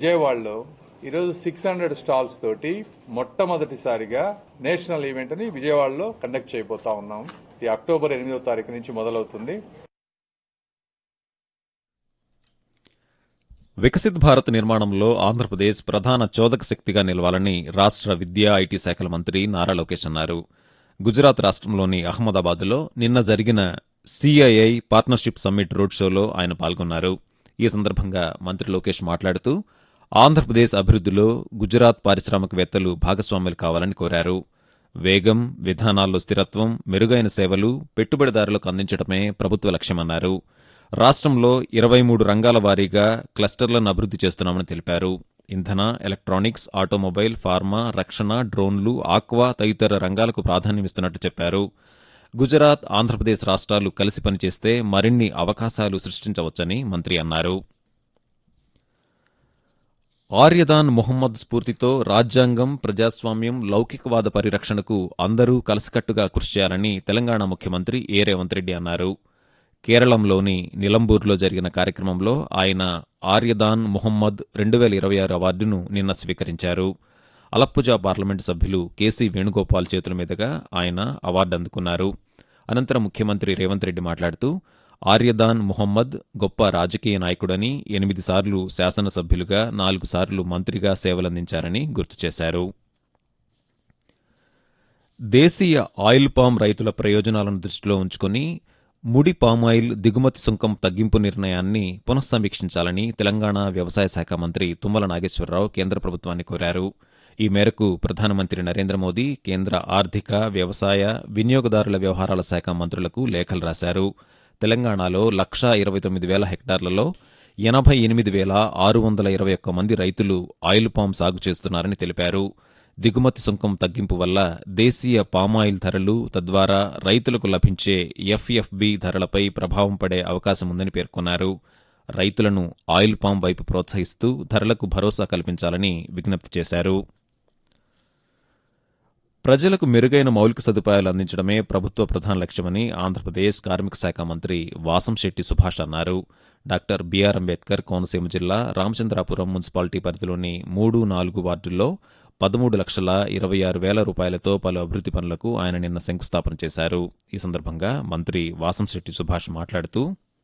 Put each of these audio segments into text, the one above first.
విజయవాడలో ఈరోజు six hundred stalls తోటి మొట్టమొదటిసారిగా నేషనల్ ఈవెంట్ ని విజయవాడలో కండక్ట్ చేయబోతా ఉన్నాం ఇది అక్టోబర్ ఎనిమిదో తారీఖు నుంచి మొదలవుతుంది వికసిత్ భారత్ నిర్మాణంలో ఆంధ్రప్రదేశ్ ప్రధాన చోదక శక్తిగా నిలవాలని రాష్ట్ర విద్యా ఐటీ శాఖల మంత్రి నారా లోకేష్ అన్నారు గుజరాత్ రాష్ట్రంలోని అహ్మదాబాద్లో నిన్న జరిగిన సిఐఐ పార్ట్నర్షిప్ సమ్మిట్ రోడ్ షోలో ఆయన పాల్గొన్నారు ఈ సందర్భంగా మంత్రి లోకేష్ మాట్లాడుతూ ఆంధ్రప్రదేశ్ అభివృద్ధిలో గుజరాత్ పారిశ్రామికవేత్తలు భాగస్వాములు కావాలని కోరారు వేగం విధానాల్లో స్థిరత్వం మెరుగైన సేవలు పెట్టుబడిదారులకు అందించడమే ప్రభుత్వ లక్ష్యమన్నారు రాష్ట్రంలో ఇరవై మూడు రంగాల వారీగా క్లస్టర్లను అభివృద్ధి చేస్తున్నామని తెలిపారు ఇంధన ఎలక్ట్రానిక్స్ ఆటోమొబైల్ ఫార్మా రక్షణ డ్రోన్లు ఆక్వా తదితర రంగాలకు ప్రాధాన్యమిస్తున్నట్టు చెప్పారు గుజరాత్ ఆంధ్రప్రదేశ్ రాష్ట్రాలు కలిసి పనిచేస్తే మరిన్ని అవకాశాలు సృష్టించవచ్చని మంత్రి అన్నారు ఆర్యదాన్ మొహమ్మద్ స్ఫూర్తితో రాజ్యాంగం ప్రజాస్వామ్యం లౌకికవాద పరిరక్షణకు అందరూ కలిసికట్టుగా కృషి చేయాలని తెలంగాణ ముఖ్యమంత్రి ఏ రేవంత్ రెడ్డి అన్నారు కేరళంలోని నిలంబూర్లో జరిగిన కార్యక్రమంలో ఆయన ఆర్యదాన్ మొహమ్మద్ రెండు వేల ఇరవై ఆరు అవార్డును నిన్న స్వీకరించారు అలప్పుజా పార్లమెంటు సభ్యులు కేసీ వేణుగోపాల్ చేతుల మీదుగా ఆయన అవార్డు అందుకున్నారు అనంతరం ముఖ్యమంత్రి రేవంత్ రెడ్డి మాట్లాడుతూ ఆర్యదాన్ మొహమ్మద్ గొప్ప రాజకీయ నాయకుడని ఎనిమిది సార్లు శాసనసభ్యులుగా నాలుగు సార్లు మంత్రిగా సేవలందించారని గుర్తు చేశారు దేశీయ ఆయిల్ పామ్ రైతుల ప్రయోజనాలను దృష్టిలో ఉంచుకుని ముడి పామాయిల్ దిగుమతి సుంకం తగ్గింపు నిర్ణయాన్ని పునఃసమీక్షించాలని తెలంగాణ వ్యవసాయ శాఖ మంత్రి తుమ్మల నాగేశ్వరరావు కేంద్ర ప్రభుత్వాన్ని కోరారు ఈ మేరకు ప్రధానమంత్రి నరేంద్ర మోదీ కేంద్ర ఆర్థిక వ్యవసాయ వినియోగదారుల వ్యవహారాల శాఖ మంత్రులకు లేఖలు రాశారు తెలంగాణలో లక్షా ఇరవై తొమ్మిది వేల హెక్టార్లలో ఎనభై ఎనిమిది వేల ఆరు వందల ఇరవై ఒక్క మంది రైతులు ఆయిల్ పామ్ సాగు చేస్తున్నారని తెలిపారు దిగుమతి సుంకం తగ్గింపు వల్ల దేశీయ పామాయిల్ ధరలు తద్వారా రైతులకు లభించే ఎఫ్ఎఫ్బి ధరలపై ప్రభావం పడే అవకాశం ఉందని పేర్కొన్నారు రైతులను ఆయిల్ పామ్ వైపు ప్రోత్సహిస్తూ ధరలకు భరోసా కల్పించాలని విజ్ఞప్తి చేశారు ప్రజలకు మెరుగైన మౌలిక సదుపాయాలు అందించడమే ప్రభుత్వ ప్రధాన లక్ష్యమని ఆంధ్రప్రదేశ్ కార్మిక శాఖ మంత్రి వాసంశెట్టి సుభాష్ అన్నారు డాక్టర్ బీఆర్ అంబేద్కర్ కోనసీమ జిల్లా రామచంద్రాపురం మున్సిపాలిటీ పరిధిలోని మూడు నాలుగు వార్డుల్లో పదమూడు లక్షల ఇరవై ఆరు వేల రూపాయలతో పలు అభివృద్ది పనులకు ఆయన నిన్న శంకుస్థాపన చేశారు ఈ సందర్భంగా మంత్రి వాసంశెట్టి సుభాష్ మాట్లాడుతూ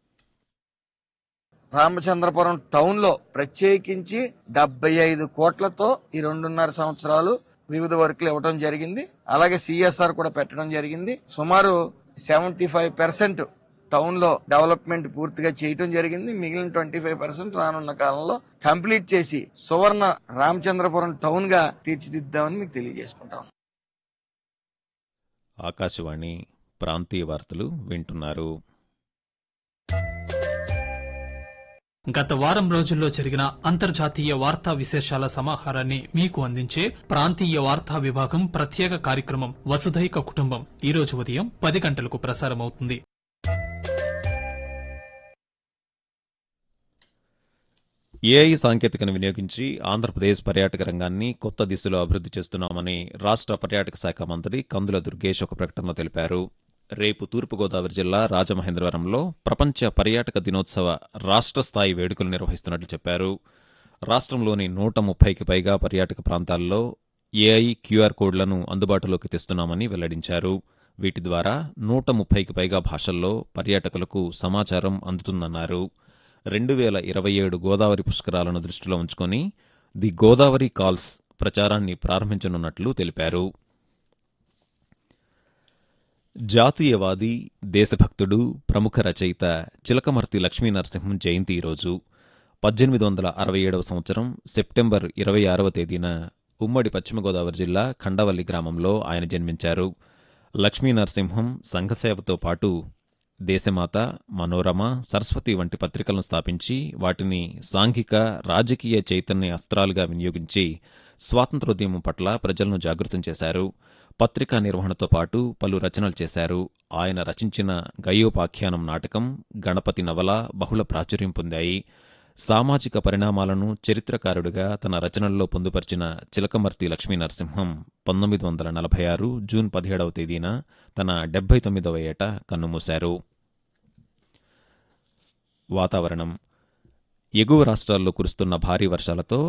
రామచంద్రపురం టౌన్ లో ప్రత్యేకించి డెబ్బై ఐదు కోట్లతో ఈ రెండున్నర సంవత్సరాలు వివిధ వర్కులు ఇవ్వడం జరిగింది అలాగే సిఎస్ఆర్ కూడా పెట్టడం జరిగింది సుమారు సెవెంటీ ఫైవ్ పర్సెంట్ టౌన్ లో డెవలప్మెంట్ పూర్తిగా చేయటం జరిగింది మిగిలిన ట్వంటీ ఫైవ్ పర్సెంట్ రానున్న కాలంలో కంప్లీట్ చేసి సువర్ణ రామచంద్రపురం టౌన్ గా తీర్చిదిద్దామని మీకు తెలియజేసుకుంటాం ఆకాశవాణి ప్రాంతీయ వార్తలు వింటున్నారు గత వారం రోజుల్లో జరిగిన అంతర్జాతీయ వార్తా విశేషాల సమాహారాన్ని మీకు అందించే ప్రాంతీయ వార్తా విభాగం ప్రత్యేక కార్యక్రమం వసుధైక కుటుంబం ఈ రోజు ఉదయం పది గంటలకు ప్రసారమవుతుంది ఏఐ సాంకేతికను వినియోగించి ఆంధ్రప్రదేశ్ పర్యాటక రంగాన్ని కొత్త దిశలో అభివృద్ధి చేస్తున్నామని రాష్ట్ర పర్యాటక శాఖ మంత్రి కందుల దుర్గేష్ ఒక ప్రకటనలో తెలిపారు రేపు తూర్పుగోదావరి జిల్లా రాజమహేంద్రవరంలో ప్రపంచ పర్యాటక దినోత్సవ రాష్ట్ర స్థాయి వేడుకలు నిర్వహిస్తున్నట్లు చెప్పారు రాష్ట్రంలోని నూట ముప్పైకి పైగా పర్యాటక ప్రాంతాల్లో ఏఐ క్యూఆర్ కోడ్లను అందుబాటులోకి తెస్తున్నామని వెల్లడించారు వీటి ద్వారా నూట ముప్పైకి పైగా భాషల్లో పర్యాటకులకు సమాచారం అందుతుందన్నారు రెండు వేల ఇరవై ఏడు గోదావరి పుష్కరాలను దృష్టిలో ఉంచుకొని ది గోదావరి కాల్స్ ప్రచారాన్ని ప్రారంభించనున్నట్లు తెలిపారు జాతీయవాది దేశభక్తుడు ప్రముఖ రచయిత చిలకమర్తి లక్ష్మీ నరసింహం జయంతి ఈరోజు పద్దెనిమిది వందల అరవై ఏడవ సంవత్సరం సెప్టెంబర్ ఇరవై ఆరవ తేదీన ఉమ్మడి పశ్చిమ గోదావరి జిల్లా ఖండవల్లి గ్రామంలో ఆయన జన్మించారు లక్ష్మీ నరసింహం సంఘసేవతో పాటు దేశమాత మనోరమ సరస్వతి వంటి పత్రికలను స్థాపించి వాటిని సాంఘిక రాజకీయ చైతన్య అస్త్రాలుగా వినియోగించి స్వాతంత్రోద్యమం పట్ల ప్రజలను జాగృతం చేశారు పత్రికా నిర్వహణతో పాటు పలు రచనలు చేశారు ఆయన రచించిన గయోపాఖ్యానం నాటకం గణపతి నవల బహుళ ప్రాచుర్యం పొందాయి సామాజిక పరిణామాలను చరిత్రకారుడిగా తన రచనల్లో పొందుపరిచిన చిలకమర్తి లక్ష్మీ నరసింహం పంతొమ్మిది వందల నలభై ఆరు జూన్ పదిహేడవ తేదీన తన డెబ్బై తొమ్మిదవ ఏట కన్నుమూశారు వాతావరణం ఎగువ రాష్ట్రాల్లో కురుస్తున్న భారీ వర్షాలతో